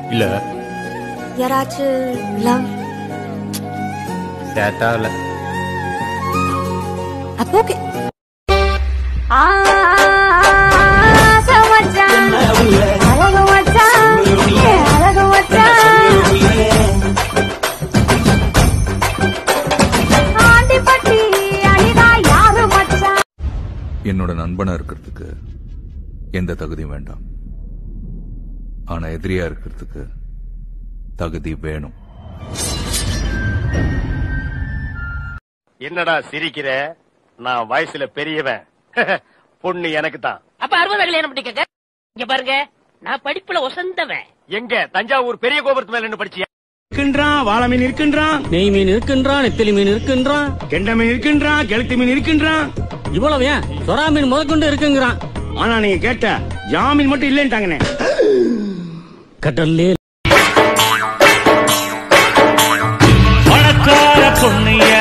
இல்ல யாராச்சும் லவ் சேட்டா இல்ல அப்போ ஓகே ஆசை மச்சான், அழகு மச்சான், ஏ அழகு மச்சான். ஆண்டிப்பட்டி அனிதா யாரு மச்சான் என்னோட நண்பனா இருக்கிறதுக்கு எந்த தகுதியும் வேண்டாம் ஆனா எதிரியா இருக்கிறதுக்கு தகுதி வேணும் என்னடா சிரிக்கிற நான் வயசுல பெரியவன் பொண்ணு எனக்கு தான் அப்ப அறுபது கல்யாணம் பண்ணி கேட்க இங்க பாருங்க நான் படிப்புல ஒசந்தவன் எங்க தஞ்சாவூர் பெரிய கோபுரத்து மேல நின்னு படிச்சியா இருக்கின்றான் வாழை மீன் இருக்கின்றான் நெய் மீன் இருக்கின்றான் நெத்திலி மீன் இருக்கின்றான் கெண்ட மீன் இருக்கின்றான் கெளுத்தி மீன் இருக்கின்றான் இவ்வளவு ஏன் சொரா மீன் முதற்கொண்டு இருக்குங்கிறான் ஆனா நீங்க கேட்ட ஜாமீன் மட்டும் இல்லைன்ட்டாங்கண்ணே கடல்லே பணக்கார பொண்ணைய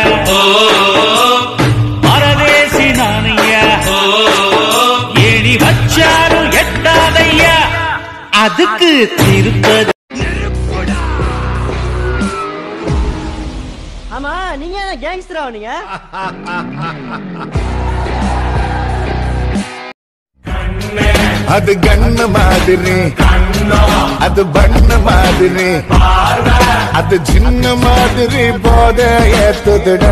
பரதேசி நானைய ஏணி வச்சாரும் எட்டாதையா அதுக்கு திருப்பதி ஆமா நீங்க என்ன கேங்ஸ்டரா நீங்க அது கண்ண மாதிரி அது பண்ண மாதிரி அது சின்ன மாதிரி போத ஏத்துதுடா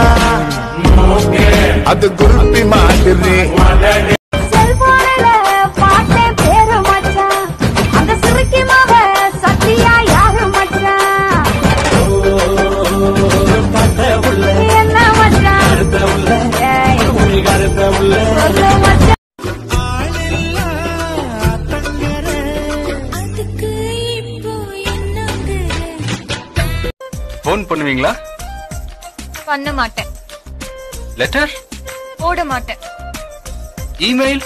அது குருப்பி மாதிரி செல்போனில பார்த்தேன் பேரு மச்சான் அந்த சிறுக்கி மாவ சத்தியா யாரு மச்சான் என்ன மச்சான் ஏய், சொல்லு மச்சான் போன் பண்ணுவீங்களா பண்ண மாட்டேன் லெட்டர் போட மாட்டேன் இமெயில்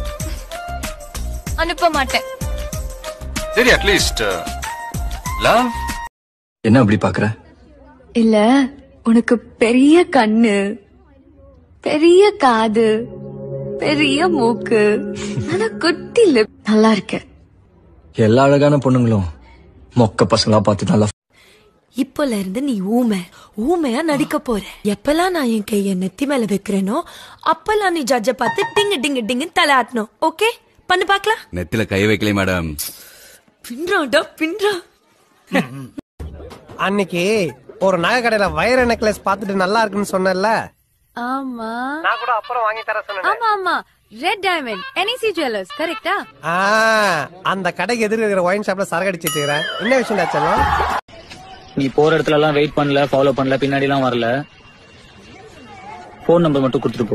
அனுப்ப மாட்டேன் சரி அட்லீஸ்ட் லவ் என்ன அப்படி பாக்குற இல்ல உனக்கு பெரிய கண்ணு பெரிய காது பெரிய மூக்கு ஆனா குட்டி லிப் நல்லா இருக்க எல்லா அழகான பொண்ணுங்களும் மொக்க பசங்களா பார்த்து நல்லா இப்போல இருந்து நீ ஊமை ஊமையா நடிக்க போற எப்பெல்லாம் நான் என் கைய நெத்தி மேல வைக்கிறேனோ அப்பெல்லாம் நீ ஜட்ஜ பார்த்து டிங்கு டிங்கு டிங்கு தலை ஆட்டணும் ஓகே பண்ணு பாக்கலாம் நெத்தில கை வைக்கல மேடம் பின்றாடா பின்றா அன்னைக்கு ஒரு நகை கடையில வைர நெக்லஸ் பார்த்துட்டு நல்லா இருக்குன்னு சொன்னேன்ல ஆமா நான் கூட அப்புறம் வாங்கி தர சொன்னேன் ஆமா ஆமா ரெட் டைமண்ட் என்இசி ஜுவல்லர்ஸ் கரெக்டா ஆ, அந்த கடைக்கு எதிர இருக்கிற ஒயின் ஷாப்ல சரக்கு அடிச்சிட்டு இருக்கிறேன் என்ன விஷயம் செல்லம் நீ போற இடத்துல எல்லாம் வெயிட் பண்ணல ஃபாலோ பண்ணல பின்னாடி எல்லாம் வரல போன் நம்பர் மட்டும் கொடுத்துட்டு போ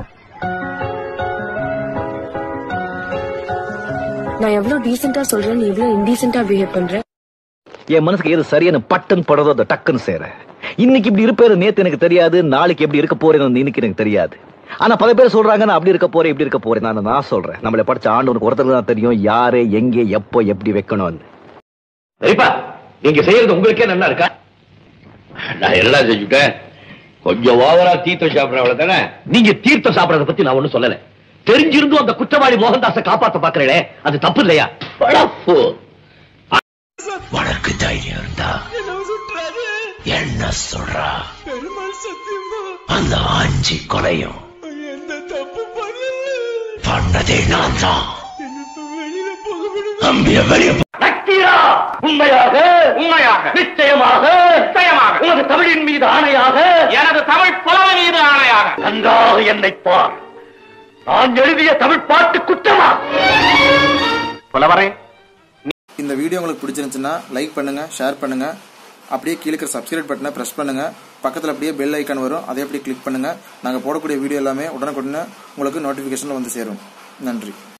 நான் எவ்வளவு டீசென்டா சொல்றேன் நீ எவ்வளவு இன்டீசென்டா பிஹேவ் பண்ற என் மனசுக்கு எது சரியான பட்டன் படுறதோ அதை டக்குன்னு சேர இன்னைக்கு இப்படி இருப்பேன் நேத்து எனக்கு தெரியாது நாளைக்கு எப்படி இருக்க போறேன்னு இன்னைக்கு எனக்கு தெரியாது ஆனா பல பேர் சொல்றாங்க நான் அப்படி இருக்க போறேன் இப்படி இருக்க போறேன் நான் நான் சொல்றேன் நம்மளை படிச்ச ஆண்டவனுக்கு ஒருத்தருக்கு தான் தெரியும் யாரு எங்கே எப்போ எப்படி வைக்கணும்னு சரிப்பா நீங்க செய்யறது உங்களுக்கே நல்லா இருக்கா நான் எல்லாம் செஞ்சுட்டேன் கொஞ்சம் ஓவரா தீர்த்தம் சாப்பிடறவள தானே நீங்க தீர்த்தம் சாப்பிடறத பத்தி நான் ஒண்ணும் சொல்லல தெரிஞ்சிருந்தும் அந்த குற்றவாளி மோகன்தாஸை காப்பாத்த பாக்குறீங்களே அது தப்பு இல்லையா பழப்பு உனக்கு தைரியம் இருந்தா என்ன சொல்றா அந்த ஆஞ்சி கொலையும் பண்ணதே நான் தான் அம்பிய வெளிய உண்மையாக உண்மையாக நிச்சயமாக நிச்சயமாக உனது தமிழின் மீது ஆணையாக எனது தமிழ் புலவ மீது ஆணையாக நன்றாக என்னை பார் நான் எழுதிய தமிழ் பாட்டு குற்றமா புலவரே இந்த வீடியோ உங்களுக்கு பிடிச்சிருந்துச்சுன்னா லைக் பண்ணுங்க ஷேர் பண்ணுங்க அப்படியே கீழே இருக்கிற சப்ஸ்கிரைப் பட்டனை ப்ரெஸ் பண்ணுங்க பக்கத்தில் அப்படியே பெல் ஐக்கான் வரும் அதை அப்படியே கிளிக் பண்ணுங்க நாங்கள் போடக்கூடிய வீடியோ எல்லாமே உடனுக்குடனே உங்களுக்கு நோட்டிஃபிகேஷனில் வந்து சேரும் நன்றி